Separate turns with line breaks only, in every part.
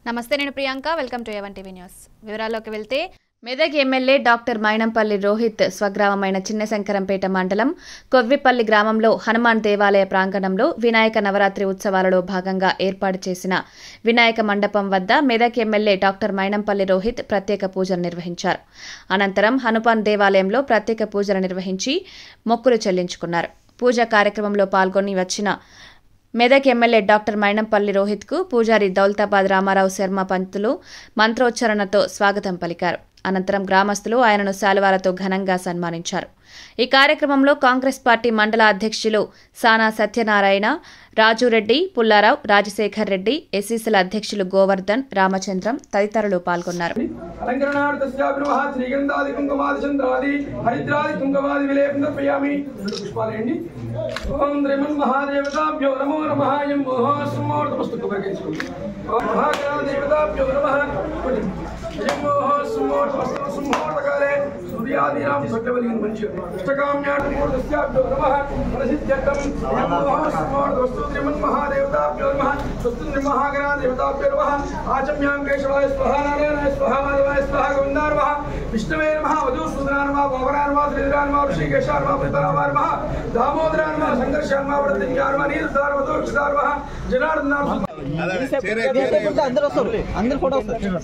నమస్తే నేను Priyanka welcome to ఎవన్ టీవీ న్యూస్ వివరాల్లోకి వెళ్తే మెదక్ ఎమ్మెల్యే డాక్టర్ మైనంపల్లి రోహిత్ స్వగ్రామమైన చిన్నశంకరంపేట మండలం కొవ్విపల్లి గ్రామంలో హనుమాన్ దేవాలయ ప్రాంగణంలో వినాయక నవరాత్రి ఉత్సవాలలో భాగంగా ఏర్పాటు చేసిన వినాయక మండపం వద్ద మెదక్ ఎమ్మెల్యే డాక్టర్ మైనంపల్లి రోహిత్ ప్రత్యేక పూజలు నిర్వహించారు అనంతరం హనుమాన్ దేవాలయంలో ప్రత్యేక పూజలు నిర్వహించి మొక్కులు చెల్లించుకున్నారు పూజ కార్యక్రమంలో పాల్గొని వచ్చిన మెదక్ ఎమ్మెల్యే డాక్టర్ మైనంపల్లి రోహిత్కు పూజారి దౌలతాబాద్ రామారావు శర్మ పంతులు మంత్రోచ్చరణతో స్వాగతం పలికారు అనంతరం గ్రామస్తులు ఆయనను శాలువాలతో ఘనంగా సన్మానించారు ఈ కార్యక్రమంలో కాంగ్రెస్ పార్టీ మండల అధ్యక్షులు సానా సత్యనారాయణ రాజురెడ్డి పుల్లారావు రాజశేఖర్ రెడ్డి ఎస్సీసీల అధ్యక్షులు గోవర్ధన్ రామచంద్రం తదితరులు పాల్గొన్నారు
అలంకరణార్థస్యాభినవః శ్రీగంధాది కుంకుమాది చంద్రాది హరిద్రాది కుంకుమాది విలేపం దర్పయామి రెండు పుష్పాలేండి ఓం త్రిమన్ మహాదేవతాభ్యో నమో నమః యం మోహ సుమూర్తమస్తు కొబ్బరికేసుకోండి ఓం మహాగణాదేవతాభ్యో నమః యం మోహ సుమూర్తమస్తు సుమూర్తకాలే సూర్యాదీనాం సకలవలిగిన మంచి ఇష్టకామ్యార్థమూర్తస్యాభ్యో నమః ప్రసిద్ధ్యర్థం యం మోహ సుమూర్తమస్తు త్రిమన్ మహాదేవతాభ్యో నమః స్వస్తి త్రిమహాగణాదేవతాభ్యో నమః ఆచమ్యాం కేశవాయ స్వహ నారాయణాయ స్వహ మాధవాయ స్వహ గోవిందాయ నమః విష్ణవే నమః వధూసూదనాయ నమః భవనాయ నమః శ్రీధరాయ నమః ఋషికేశాయ నమః పితరాయ నమః దామోదరాయ నమః సంఘర్షాయ నమః వృద్ధించాయ నమః నీరుద్ధార వధూక్షితాయ నమః జనార్దనాయ నమః
అందరూ వస్తారు అందరు ఫోటో వస్తారు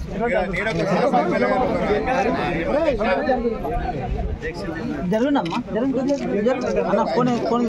జరుగునమ్మా జరుగు అన్న ఫోన్ ఫోన్